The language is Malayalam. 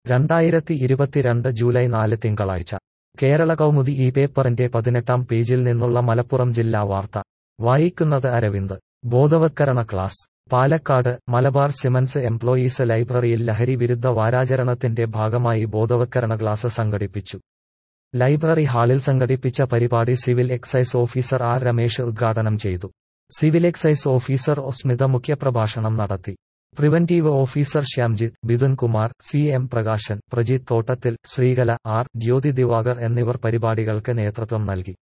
രണ്ടായിരത്തി ഇരുപത്തിരണ്ട് ജൂലൈ നാല് തിങ്കളാഴ്ച കേരള കൗമുദി ഈ പേപ്പറിന്റെ പതിനെട്ടാം പേജിൽ നിന്നുള്ള മലപ്പുറം ജില്ലാ വാർത്ത വായിക്കുന്നത് അരവിന്ദ് ബോധവത്കരണ class Palakkad Malabar cements employees ലൈബ്രറിയിൽ ലഹരി വിരുദ്ധ വാരാചരണത്തിന്റെ ഭാഗമായി ബോധവത്കരണ ക്ലാസ് സംഘടിപ്പിച്ചു ലൈബ്രറി ഹാളിൽ സംഘടിപ്പിച്ച പരിപാടി civil excise officer R Ramesh ഉദ്ഘാടനം ചെയ്തു സിവിൽ എക്സൈസ് ഓഫീസർ ഒസ്മിത മുഖ്യപ്രഭാഷണം നടത്തി preventive officer Shyamjith Bithun Kumar C M Prakashan Prajith Thottathil Sreekala R ജ്യോതി ദിവാകർ എന്നിവർ പരിപാടികൾക്ക് നേതൃത്വം നൽകി